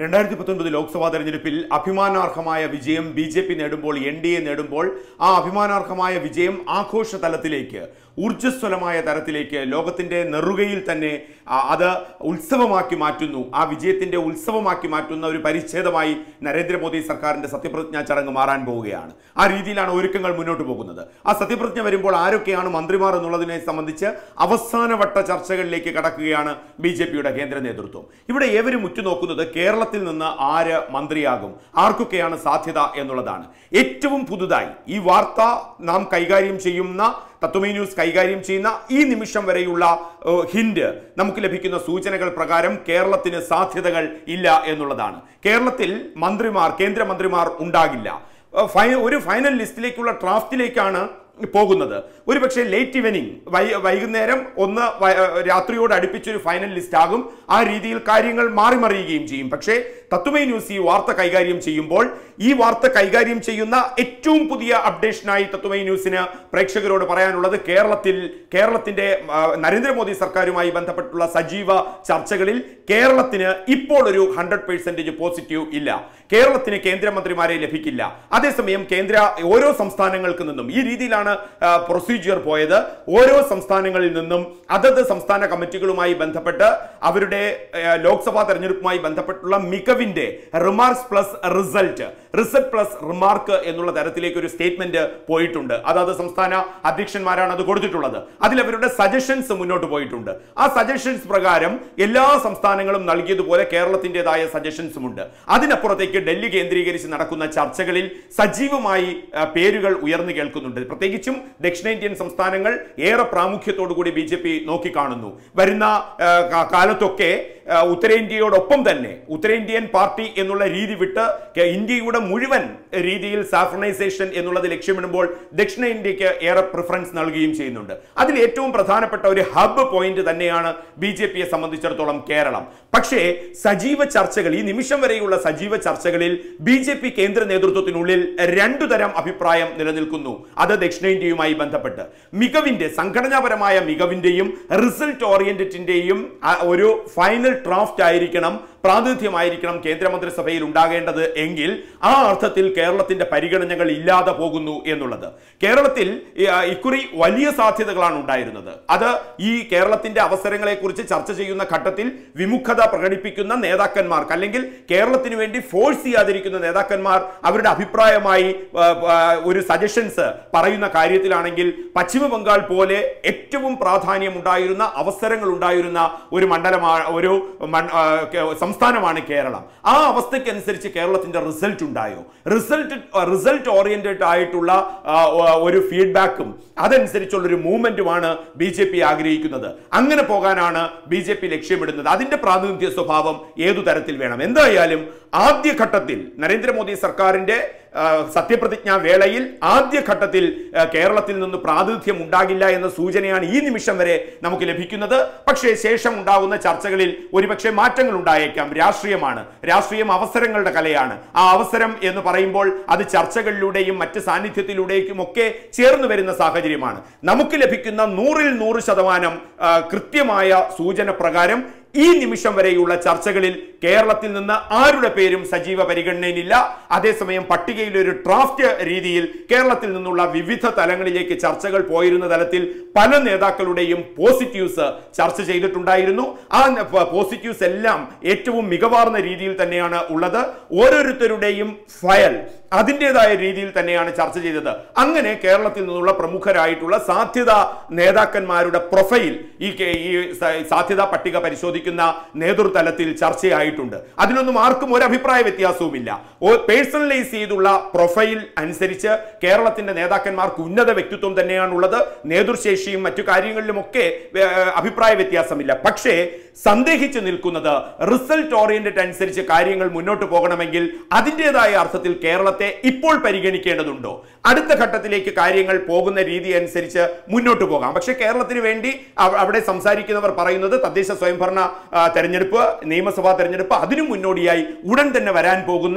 രണ്ടായിരത്തി പത്തൊൻപത് ലോക്സഭാ തെരഞ്ഞെടുപ്പിൽ അഭിമാനാർഹമായ വിജയം ബി ജെ പി നേടുമ്പോൾ എൻ ഡി എ നേടുമ്പോൾ ആ അഭിമാനാർഹമായ വിജയം ആഘോഷ തലത്തിലേക്ക് ഊർജ്ജസ്വലമായ തരത്തിലേക്ക് ലോകത്തിന്റെ നെറുകയിൽ തന്നെ ആ, അത് ഉത്സവമാക്കി മാറ്റുന്നു ആ വിജയത്തിന്റെ ഉത്സവമാക്കി മാറ്റുന്ന ഒരു പരിച്ഛേദമായി നരേന്ദ്രമോദി സർക്കാരിന്റെ സത്യപ്രതിജ്ഞാ ചടങ്ങ് മാറാൻ പോവുകയാണ് ആ രീതിയിലാണ് ഒരുക്കങ്ങൾ മുന്നോട്ട് പോകുന്നത് ആ സത്യപ്രതിജ്ഞ വരുമ്പോൾ ആരൊക്കെയാണ് മന്ത്രിമാർ എന്നുള്ളതിനെ സംബന്ധിച്ച് അവസാനവട്ട ചർച്ചകളിലേക്ക് കടക്കുകയാണ് ബി ജെ പിയുടെ കേന്ദ്ര നേതൃത്വം ഇവിടെ ഏവരും ഉറ്റുനോക്കുന്നത് കേരളത്തിൽ നിന്ന് ആര് മന്ത്രിയാകും ആർക്കൊക്കെയാണ് സാധ്യത എന്നുള്ളതാണ് ഏറ്റവും പുതുതായി ഈ വാർത്ത നാം കൈകാര്യം ചെയ്യുന്ന തത്വമേ ന്യൂസ് കൈകാര്യം ചെയ്യുന്ന ഈ നിമിഷം വരെയുള്ള ഏഹ്, ഹിന്റ് നമുക്ക് ലഭിക്കുന്ന സൂചനകൾ പ്രകാരം കേരളത്തിന് സാധ്യതകൾ ഇല്ല എന്നുള്ളതാണ് കേരളത്തിൽ മന്ത്രിമാർ കേന്ദ്രമന്ത്രിമാർ ഉണ്ടാകില്ല ഏഹ്, ഫൈ- ഒരു ഫൈനൽ ലിസ്റ്റിലേക്കുള്ള ഡ്രാഫ്റ്റിലേക്കാണ് പോകുന്നത് ഒരു പക്ഷേ ലേറ്റ് ഇവനിങ് വൈ വൈകുന്നേരം ഒന്ന് വ- രാത്രിയോട് അടുപ്പിച്ചൊരു ഫൈനൽ ലിസ്റ്റ് ആകും ആ രീതിയിൽ കാര്യങ്ങൾ മാറി മറിയുകയും ചെയ്യും പക്ഷേ തത്വമേ ന്യൂസ് ഈ വാർത്ത കൈകാര്യം ചെയ്യുമ്പോൾ ഈ വാർത്ത കൈകാര്യം ചെയ്യുന്ന ഏറ്റവും പുതിയ അപ്ഡേഷനായി തത്വമേ ന്യൂസിന് പ്രേക്ഷകരോട് പറയാനുള്ളത് കേരളത്തിൽ കേരളത്തിന്റെ ആ, നരേന്ദ്രമോദി സർക്കാരുമായി ബന്ധപ്പെട്ടുള്ള സജീവ ചർച്ചകളിൽ കേരളത്തിന് ഇപ്പോൾ ഒരു ഹൺഡ്രഡ് പെർസെന്റേജ് പോസിറ്റീവ് ഇല്ല കേരളത്തിന് കേന്ദ്രമന്ത്രിമാരെ ലഭിക്കില്ല അതേസമയം കേന്ദ്ര ഓരോ സംസ്ഥാനങ്ങൾക്ക് നിന്നും ഈ രീതിയിലാണ് പ്രൊസീജിയർ പോയത് ഓരോ സംസ്ഥാനങ്ങളിൽ നിന്നും അതത് സംസ്ഥാന കമ്മിറ്റികളുമായി ബന്ധപ്പെട്ട് അവരുടെ ആ, ലോക്സഭാ തെരഞ്ഞെടുപ്പുമായി ബന്ധപ്പെട്ടുള്ള മികവിന്റെ remarks plus result result plus remark എന്നുള്ള തരത്തിലേക്ക് ഒരു സ്റ്റേറ്റ്മെന്റ് പോയിട്ടുണ്ട് അതാത് സംസ്ഥാന അധ്യക്ഷന്മാരാണ് അത് കൊടുത്തിട്ടുള്ളത് അതിൽ അവരുടെ സജഷൻസ് മുന്നോട്ട് പോയിട്ടുണ്ട് ആ സജഷൻസ് പ്രകാരം എല്ലാ സംസ്ഥാനങ്ങളും നൽകിയതുപോലെ കേരളത്തിൻ്റെതായ സജഷൻസും ഉണ്ട് അതിനപ്പുറത്തേക്ക് ഡൽഹി കേന്ദ്രീകരിച്ച് നടക്കുന്ന ചർച്ചകളിൽ സജീവമായി ആ, പേരുകൾ ഉയർന്നു കേൾക്കുന്നുണ്ട് പ്രത്യേകിച്ചും ദക്ഷിണേന്ത്യൻ സംസ്ഥാനങ്ങൾ ഏറെ പ്രാമുഖ്യത്തോടു കൂടി ബി ജെ പി നോക്കിക്കാണുന്നു വരുന്ന ആ, കാ- കാലത്തൊക്കെ ആ, ഉത്തരേന്ത്യയോടൊപ്പം തന്നെ ഉത്തരേന്ത്യൻ പാർട്ടി എന്നുള്ള രീതി വിട്ട് കെ- ഇന്ത്യയുടെ മുഴുവൻ രീതിയിൽ സാഫ്രണൈസേഷൻ എന്നുള്ളത് ലക്ഷ്യമിടുമ്പോൾ ദക്ഷിണേന്ത്യക്ക് ഏറെ പ്രിഫറൻസ് നൽകുകയും ചെയ്യുന്നുണ്ട് അതിൽ ഏറ്റവും പ്രധാനപ്പെട്ട ഒരു ഹബ്ബ് പോയിന്റ് തന്നെയാണ് ബി ജെ പിയെ സംബന്ധിച്ചിടത്തോളം കേരളം പക്ഷേ സജീവ ചർച്ചകൾ ഈ നിമിഷം വരെയുള്ള സജീവ ചർച്ചകളിൽ ബി ജെ പി കേന്ദ്ര നേതൃത്വത്തിനുള്ളിൽ രണ്ടു തരം അഭിപ്രായം നിലനിൽക്കുന്നു അത് ദക്ഷിണേന്ത്യയുമായി ബന്ധപ്പെട്ട് മികവിന്റെ സംഘടനാപരമായ മികവിന്റെയും റിസൾട്ട് ഓറിയന്റഡിന്റെയും ഒരു ഫൈനൽ ഡ്രാഫ്റ്റ് ആയിരിക്കണം പ്രാതിനിധ്യമായിരിക്കണം കേന്ദ്രമന്ത്രിസഭയിൽ ഉണ്ടാകേണ്ടത് എങ്കിൽ ആ അർത്ഥത്തിൽ കേരളത്തിന്റെ പരിഗണനകൾ ഇല്ലാതെ പോകുന്നു എന്നുള്ളത് കേരളത്തിൽ ഈ, ആ, ഇക്കുറി വലിയ സാധ്യതകളാണ് ഉണ്ടായിരുന്നത് അത് ഈ കേരളത്തിന്റെ അവസരങ്ങളെക്കുറിച്ച് ചർച്ച ചെയ്യുന്ന ഘട്ടത്തിൽ വിമുഖത പ്രകടിപ്പിക്കുന്ന നേതാക്കന്മാർക്ക് അല്ലെങ്കിൽ കേരളത്തിന് വേണ്ടി ഫോഴ്സ് ചെയ്യാതിരിക്കുന്ന നേതാക്കന്മാർ അവരുടെ അഭിപ്രായമായി ആ, ആ, ഒരു സജഷൻസ് പറയുന്ന കാര്യത്തിലാണെങ്കിൽ പശ്ചിമ ബംഗാൾ പോലെ ഏറ്റവും പ്രാധാന്യം ഉണ്ടായിരുന്ന അവസരങ്ങൾ ഉണ്ടായിരുന്ന ഒരു മണ്ഡലമാണ് ഒരു മൺ- ആ, കേ- സംസ്ഥാനമാണ് കേരളം ആ അവസ്ഥയ്ക്കനുസരിച്ച് കേരളത്തിന്റെ റിസൾട്ട് ഉണ്ടായോ റിസൾട്ട് റിസൾട്ട് ഓറിയന്റഡ് ആയിട്ടുള്ള ആ, ഒ- ഒരു ഫീഡ്ബാക്കും അതനുസരിച്ചുള്ള ഒരു മൂവ്മെന്റുമാണ് ബി ജെ പി ആഗ്രഹിക്കുന്നത് അങ്ങനെ പോകാനാണ് ബി ജെ പി ലക്ഷ്യമിടുന്നത് അതിന്റെ പ്രാതിനിധ്യ സ്വഭാവം ഏതു തരത്തിൽ വേണം എന്തായാലും ആദ്യഘട്ടത്തിൽ നരേന്ദ്രമോദി സർക്കാരിന്റെ ആ, സത്യപ്രതിജ്ഞാ വേളയിൽ ആദ്യഘട്ടത്തിൽ ആ, കേരളത്തിൽ നിന്ന് പ്രാതിനിധ്യം ഉണ്ടാകില്ല എന്ന സൂചനയാണ് ഈ നിമിഷം വരെ നമുക്ക് ലഭിക്കുന്നത് പക്ഷേ ശേഷം ഉണ്ടാകുന്ന ചർച്ചകളിൽ ഒരുപക്ഷെ മാറ്റങ്ങൾ ഉണ്ടായേക്കാം രാഷ്ട്രീയമാണ് രാഷ്ട്രീയം അവസരങ്ങളുടെ കലയാണ് ആ അവസരം എന്ന് പറയുമ്പോൾ അത് ചർച്ചകളിലൂടെയും മറ്റ് സാന്നിധ്യത്തിലൂടെയും ഒക്കെ ചേർന്ന് വരുന്ന സാഹചര്യമാണ് നമുക്ക് ലഭിക്കുന്ന നൂറിൽ നൂറ് ശതമാനം ആ, കൃത്യമായ സൂചന പ്രകാരം ഈ നിമിഷം വരെയുള്ള ചർച്ചകളിൽ കേരളത്തിൽ നിന്ന് ആരുടെ പേരും സജീവ പരിഗണനയിലില്ല അതേസമയം പട്ടികയിൽ ഒരു ഡ്രാഫ്റ്റ് രീതിയിൽ കേരളത്തിൽ നിന്നുള്ള വിവിധ തലങ്ങളിലേക്ക് ചർച്ചകൾ പോയിരുന്ന തലത്തിൽ പല നേതാക്കളുടെയും പോസിറ്റീവ്സ് ചർച്ച ചെയ്തിട്ടുണ്ടായിരുന്നു ആ പോസിറ്റീവ്സ് എല്ലാം ഏറ്റവും മികവാർന്ന രീതിയിൽ തന്നെയാണ് ഉള്ളത് ഓരോരുത്തരുടെയും ഫയൽ അതിൻ്റെതായ രീതിയിൽ തന്നെയാണ് ചർച്ച ചെയ്തത് അങ്ങനെ കേരളത്തിൽ നിന്നുള്ള പ്രമുഖരായിട്ടുള്ള സാധ്യത നേതാക്കന്മാരുടെ പ്രൊഫൈൽ ഈ കേ- ഈ സ- സാധ്യതാ പട്ടിക പരിശോധിക്കുന്ന നേതൃതലത്തിൽ ചർച്ചയായിട്ടുണ്ട് അതിലൊന്നും ആർക്കും ഒരു അഭിപ്രായ വ്യത്യാസവുമില്ല പേഴ്സണലൈസ് ചെയ്തുള്ള പ്രൊഫൈൽ അനുസരിച്ച് കേരളത്തിന്റെ നേതാക്കന്മാർക്ക് ഉന്നത വ്യക്തിത്വം തന്നെയാണുള്ളത് നേതൃശേഷിയും മറ്റു കാര്യങ്ങളിലുമൊക്കെ ഏ, അഭിപ്രായ വ്യത്യാസമില്ല പക്ഷേ സന്ദേഹിച്ചു നിൽക്കുന്നത് റിസൾട്ട് ഓറിയന്റഡ് അനുസരിച്ച് കാര്യങ്ങൾ മുന്നോട്ട് പോകണമെങ്കിൽ അതിൻ്റെതായ അർത്ഥത്തിൽ കേരളത്തെ ഇപ്പോൾ പരിഗണിക്കേണ്ടതുണ്ടോ അടുത്ത ഘട്ടത്തിലേക്ക് കാര്യങ്ങൾ പോകുന്ന രീതി അനുസരിച്ച് മുന്നോട്ട് പോകാം പക്ഷേ കേരളത്തിന് വേണ്ടി അവ- അവിടെ സംസാരിക്കുന്നവർ പറയുന്നത് തദ്ദേശ സ്വയംഭരണ ആ, തെരഞ്ഞെടുപ്പ് നിയമസഭാ തെരഞ്ഞെടുപ്പ് അതിനു മുന്നോടിയായി ഉടൻ തന്നെ വരാൻ പോകുന്ന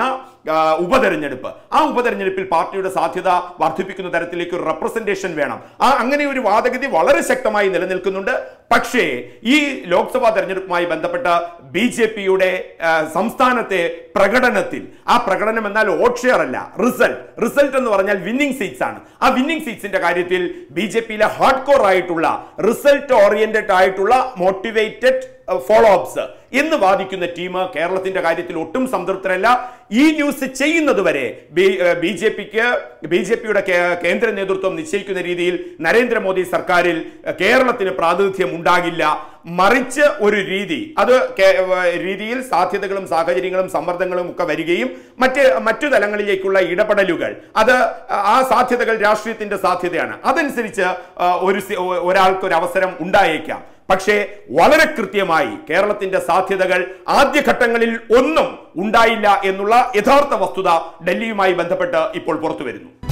ആ, ഉപതെരഞ്ഞെടുപ്പ് ആ ഉപതെരഞ്ഞെടുപ്പിൽ പാർട്ടിയുടെ സാധ്യത വർദ്ധിപ്പിക്കുന്ന തരത്തിലേക്ക് ഒരു റെപ്രസെന്റേഷൻ വേണം ആ അങ്ങനെ ഒരു വാദഗതി വളരെ ശക്തമായി നിലനിൽക്കുന്നുണ്ട് പക്ഷേ ഈ ലോക്സഭാ തെരഞ്ഞെടുപ്പുമായി ബന്ധപ്പെട്ട ബി ജെ പിയുടെ സംസ്ഥാനത്തെ പ്രകടനത്തിൽ ആ പ്രകടനം എന്നാൽ വോട്ട് ഷെയർ അല്ല റിസൾട്ട് റിസൾട്ട് എന്ന് പറഞ്ഞാൽ വിന്നിംഗ് സീറ്റ്സ് ആണ് ആ വിന്നിംഗ് സീറ്റ്സിന്റെ കാര്യത്തിൽ ബി ജെ പിയിലെ ഹാർഡ് കോർ ആയിട്ടുള്ള റിസൾട്ട് ഓറിയന്റഡ് ആയിട്ടുള്ള മോട്ടിവേറ്റഡ് ഫോളോ അപ്സ് എന്ന് വാദിക്കുന്ന ടീം കേരളത്തിന്റെ കാര്യത്തിൽ ഒട്ടും സംതൃപ്തരല്ല ഈ ന്യൂസ് ചെയ്യുന്നത് വരെ ബി ജെ പിക്ക് ബി ജെ പിയുടെ കേന്ദ്ര നേതൃത്വം നിശ്ചയിക്കുന്ന രീതിയിൽ നരേന്ദ്രമോദി സർക്കാരിൽ ഏഹ്, കേരളത്തിന് പ്രാതിനിധ്യം ഉണ്ടാകില്ല മറിച്ച് ഒരു രീതി അത് കേ- ഏഹ്, രീതിയിൽ സാധ്യതകളും സാഹചര്യങ്ങളും സമ്മർദ്ദങ്ങളും ഒക്കെ വരികയും മറ്റ് മറ്റു തലങ്ങളിലേക്കുള്ള ഇടപെടലുകൾ അത് ആ സാധ്യതകൾ രാഷ്ട്രീയത്തിന്റെ സാധ്യതയാണ് അതനുസരിച്ച് ആ, ഒരു സി- ഒ- ഒരാൾക്ക് ഒരു അവസരം ഉണ്ടായേക്കാം പക്ഷേ വളരെ കൃത്യമായി കേരളത്തിന്റെ സാധ്യതകൾ ആദ്യഘട്ടങ്ങളിൽ ഒന്നും ഉണ്ടായില്ല എന്നുള്ള യഥാർത്ഥ വസ്തുത ഡൽഹിയുമായി ബന്ധപ്പെട്ട് ഇപ്പോൾ പുറത്തു വരുന്നു